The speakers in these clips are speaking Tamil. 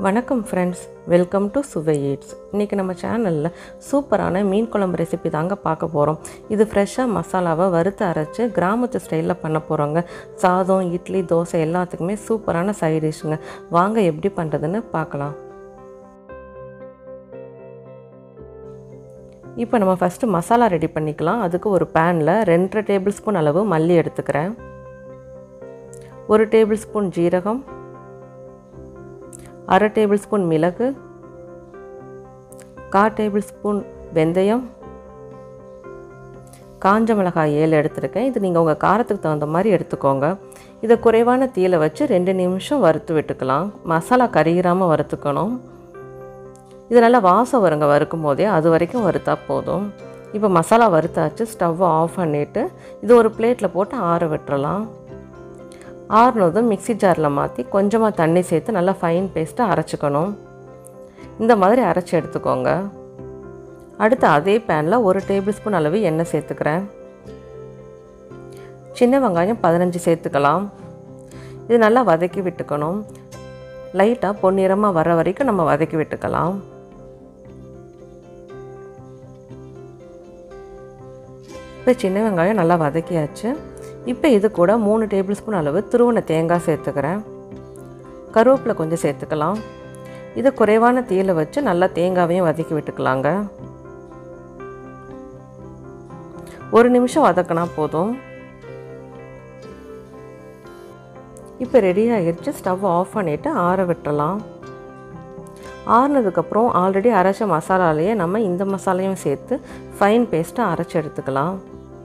வணக்கம் friends welcome to Suvai eats இன்றைக்கி நம்ம சேனலில் சூப்பரான மீன் குழம்பு ரெசிபி தாங்க பார்க்க போகிறோம் இது ஃப்ரெஷ்ஷாக மசாலாவை வறுத்து அரைச்சி கிராமத்து ஸ்டைலில் பண்ண போகிறோங்க சாதம் இட்லி தோசை எல்லாத்துக்குமே சூப்பரான சைட் டிஷ்ஷுங்க வாங்க எப்படி பண்ணுறதுன்னு பார்க்கலாம் இப்போ நம்ம ஃபஸ்ட்டு மசாலா ரெடி பண்ணிக்கலாம் அதுக்கு ஒரு பேனில் ரெண்டரை டேபிள் ஸ்பூன் அளவு மல்லி எடுத்துக்கிறேன் ஒரு டேபிள் ஸ்பூன் ஜீரகம் அரை டேபிள் ஸ்பூன் மிளகு கா டேபிள் ஸ்பூன் வெந்தயம் காஞ்ச மிளகாய் ஏழு எடுத்திருக்கேன் இது நீங்கள் உங்கள் காரத்துக்கு தகுந்த மாதிரி எடுத்துக்கோங்க இதை குறைவான தீயில வச்சு ரெண்டு நிமிஷம் வறுத்து விட்டுக்கலாம் மசாலா கருகிராமல் வறுத்துக்கணும் இது நல்லா வாசம் வருங்க வறுக்கும் போதே அது வரைக்கும் வறுத்தா போதும் இப்போ மசாலா வறுத்தாச்சு ஸ்டவ்வை ஆஃப் பண்ணிவிட்டு இது ஒரு பிளேட்டில் போட்டு ஆற விட்டுறலாம் ஆறுனதும் மிக்சி ஜாரில் மாற்றி கொஞ்சமாக தண்ணி சேர்த்து நல்லா ஃபைன் பேஸ்ட்டாக அரைச்சிக்கணும் இந்த மாதிரி அரைச்சி எடுத்துக்கோங்க அடுத்து அதே பேனில் ஒரு டேபிள் ஸ்பூன் அளவு எண்ணெய் சேர்த்துக்கிறேன் சின்ன வெங்காயம் பதினஞ்சு சேர்த்துக்கலாம் இது நல்லா வதக்கி விட்டுக்கணும் லைட்டாக பொன்னிறமாக வர வரைக்கும் நம்ம வதக்கி விட்டுக்கலாம் இப்போ சின்ன வெங்காயம் நல்லா வதக்கியாச்சு இப்போ இது கூட மூணு டேபிள் ஸ்பூன் அளவு துருவன தேங்காய் சேர்த்துக்கிறேன் கருவேப்பிலை கொஞ்சம் சேர்த்துக்கலாம் இது குறைவான தீயில் வச்சு நல்லா தேங்காவையும் வதக்கி விட்டுக்கலாங்க ஒரு நிமிஷம் வதக்கினா போதும் இப்போ ரெடி ஆகிடுச்சு ஸ்டவ் ஆஃப் பண்ணிவிட்டு ஆற விட்டுறலாம் ஆறுனதுக்கப்புறம் ஆல்ரெடி அரைச்ச மசாலாலேயே நம்ம இந்த மசாலையும் சேர்த்து ஃபைன் பேஸ்ட்டாக அரைச்சி எடுத்துக்கலாம்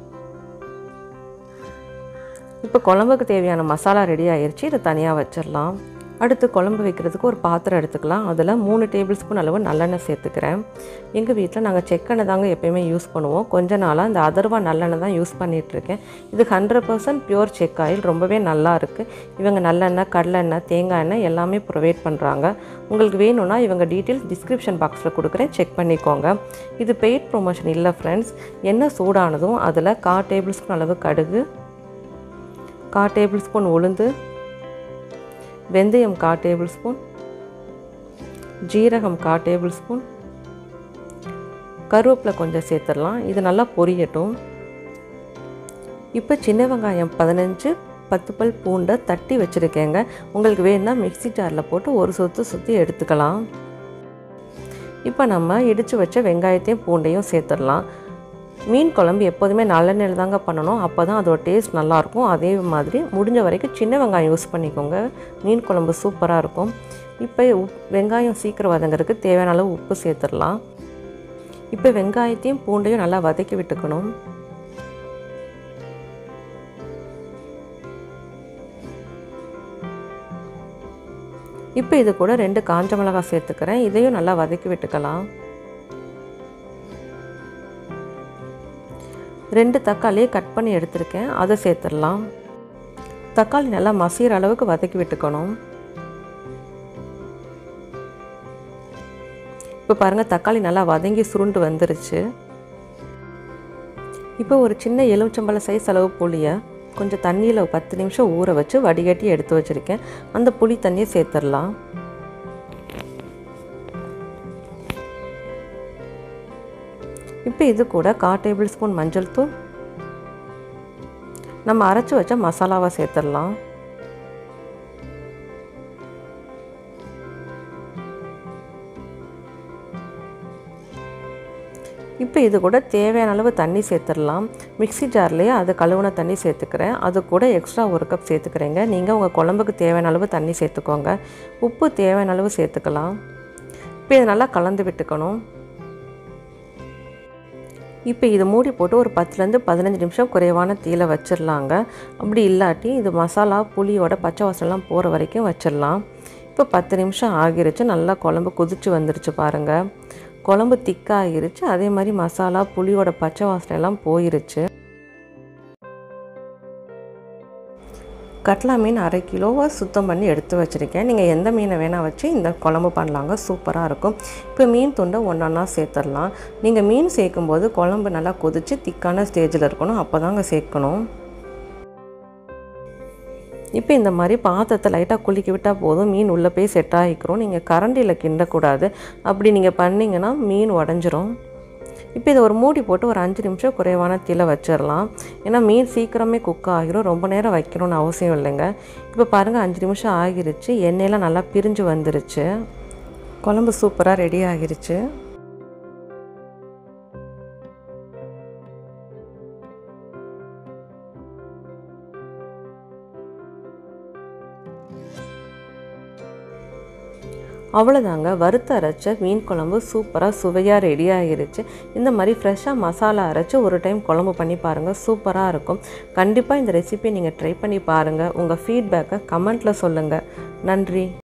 இப்போ குழம்புக்கு தேவையான மசாலா ரெடி ஆயிடுச்சு இதை தனியாக வச்சிடலாம் அடுத்து குழம்பு வைக்கிறதுக்கு ஒரு பாத்திரம் எடுத்துக்கலாம் அதில் மூணு டேபிள் ஸ்பூன் அளவு நல்லெண்ணெய் சேர்த்துக்கிறேன் எங்கள் வீட்டில் நாங்கள் செக்கெண்ணெய் தாங்க எப்பயுமே யூஸ் பண்ணுவோம் கொஞ்ச நாளாக இந்த அதர்வா நல்லெண்ணெய் தான் யூஸ் பண்ணிகிட்ருக்கேன் இது ஹண்ட்ரட் பர்சன்ட் பியூர் செக் ஆயில் ரொம்பவே நல்லா இருக்குது இவங்க நல்லெண்ணெய் கடலெண்ணெய் தேங்காய் எண்ணெய் எல்லாமே ப்ரொவைட் பண்ணுறாங்க உங்களுக்கு வேணும்னா இவங்க டீட்டெயில்ஸ் டிஸ்கிரிப்ஷன் பாக்ஸில் கொடுக்குறேன் செக் பண்ணிக்கோங்க இது பெய்ட் ப்ரொமோஷன் இல்லை ஃப்ரெண்ட்ஸ் எண்ணெய் சூடானதும் அதில் கா டேபிள் ஸ்பூன் அளவு கடுகு கா டேபிள் ஸ்பூன் உளுந்து வெந்தயம் கா டேபிள் ஸ்பூன் ஜீரகம் கா டேபிள் ஸ்பூன் கருவேப்பிலை கொஞ்சம் சேர்த்துடலாம் இது நல்லா பொரியட்டும் இப்போ சின்ன வெங்காயம் பதினஞ்சு பத்து பல் பூண்டை தட்டி வச்சுருக்கேங்க உங்களுக்கு வேணும்னா மிக்சி ஜாரில் போட்டு ஒரு சொத்து சுற்றி எடுத்துக்கலாம் இப்போ நம்ம இடித்து வச்ச வெங்காயத்தையும் பூண்டையும் சேர்த்துடலாம் மீன் குழம்பு எப்போதுமே நல்லெண்ணெயில் தாங்க பண்ணணும் அப்போ தான் அதோட டேஸ்ட் நல்லாயிருக்கும் அதே மாதிரி முடிஞ்ச வரைக்கும் சின்ன வெங்காயம் யூஸ் பண்ணிக்கோங்க மீன் குழம்பு சூப்பராக இருக்கும் இப்போ உப் வெங்காயம் சீக்கிரம் வதங்கிறதுக்கு தேவையான அளவு உப்பு சேர்த்துடலாம் இப்போ வெங்காயத்தையும் பூண்டையும் நல்லா வதக்கி விட்டுக்கணும் இப்போ இது கூட ரெண்டு காஞ்ச மிளகாய் சேர்த்துக்கிறேன் இதையும் நல்லா வதக்கி விட்டுக்கலாம் ரெண்டு தக்காளியை கட் பண்ணி எடுத்திருக்கேன் அதை சேர்த்துடலாம் தக்காளி நல்லா மசிகிற அளவுக்கு வதக்கி விட்டுக்கணும் இப்போ பாருங்கள் தக்காளி நல்லா வதங்கி சுருண்டு வந்துருச்சு இப்போ ஒரு சின்ன எலுமிச்சம்பழ சைஸ் அளவு புளியை கொஞ்சம் தண்ணியில் பத்து நிமிஷம் ஊற வச்சு வடிகட்டி எடுத்து வச்சுருக்கேன் அந்த புளி தண்ணியை சேர்த்துடலாம் இப்போ இது கூட கா டேபிள் ஸ்பூன் மஞ்சள் தூள் நம்ம அரைச்சி வச்ச மசாலாவை சேர்த்துடலாம் இப்போ இது கூட தேவையான அளவு தண்ணி சேர்த்துடலாம் மிக்சி ஜார்லேயே அது கழுவுன தண்ணி சேர்த்துக்கிறேன் அது கூட எக்ஸ்ட்ரா ஒரு கப் சேர்த்துக்கிறேங்க நீங்கள் உங்கள் குழம்புக்கு தேவையான அளவு தண்ணி சேர்த்துக்கோங்க உப்பு தேவையான அளவு சேர்த்துக்கலாம் இப்போ இதை நல்லா கலந்து விட்டுக்கணும் இப்போ இது மூடி போட்டு ஒரு பத்துலேருந்து பதினஞ்சு நிமிஷம் குறைவான தீயில வச்சிடலாங்க அப்படி இல்லாட்டி இது மசாலா புளியோட பச்சை வாசம்லாம் போகிற வரைக்கும் வச்சிடலாம் இப்போ பத்து நிமிஷம் ஆகிருச்சு நல்லா குழம்பு கொதிச்சு வந்துருச்சு பாருங்கள் குழம்பு திக்காகிருச்சு அதே மாதிரி மசாலா புளியோட பச்சை வாசனை எல்லாம் போயிருச்சு கட்லா மீன் அரை கிலோவை சுத்தம் பண்ணி எடுத்து வச்சுருக்கேன் நீங்கள் எந்த மீனை வேணால் வச்சு இந்த குழம்பு பண்ணலாங்க சூப்பராக இருக்கும் இப்போ மீன் துண்டை ஒன்றா சேர்த்துடலாம் நீங்கள் மீன் சேர்க்கும்போது குழம்பு நல்லா கொதித்து திக்கான ஸ்டேஜில் இருக்கணும் அப்போ தாங்க சேர்க்கணும் இப்போ இந்த மாதிரி பாத்திரத்தை லைட்டாக குலுக்கி விட்டால் போதும் மீன் உள்ளே போய் செட் ஆகிக்கிறோம் நீங்கள் கரண்டியில் கிண்டக்கூடாது அப்படி நீங்கள் பண்ணிங்கன்னா மீன் உடஞ்சிரும் இப்போ இதை ஒரு மூடி போட்டு ஒரு அஞ்சு நிமிஷம் குறைவான தீல வச்சிடலாம் ஏன்னா மீன் சீக்கிரமே குக் ஆகிரும் ரொம்ப நேரம் வைக்கணும்னு அவசியம் இல்லைங்க இப்போ பாருங்கள் அஞ்சு நிமிஷம் ஆகிருச்சு எண்ணெயெல்லாம் நல்லா பிரிஞ்சு வந்துருச்சு குழம்பு சூப்பராக ரெடி ஆகிருச்சு அவ்வளோதாங்க வறுத்து அரைச்ச மீன் குழம்பு சூப்பராக சுவையாக ரெடி ஆகிருச்சு இந்த மாதிரி ஃப்ரெஷ்ஷாக மசாலா அரைச்சி ஒரு டைம் குழம்பு பண்ணி பாருங்கள் சூப்பராக இருக்கும் கண்டிப்பாக இந்த ரெசிபியை நீங்கள் ட்ரை பண்ணி பாருங்கள் உங்கள் ஃபீட்பேக்கை கமெண்ட்டில் சொல்லுங்கள் நன்றி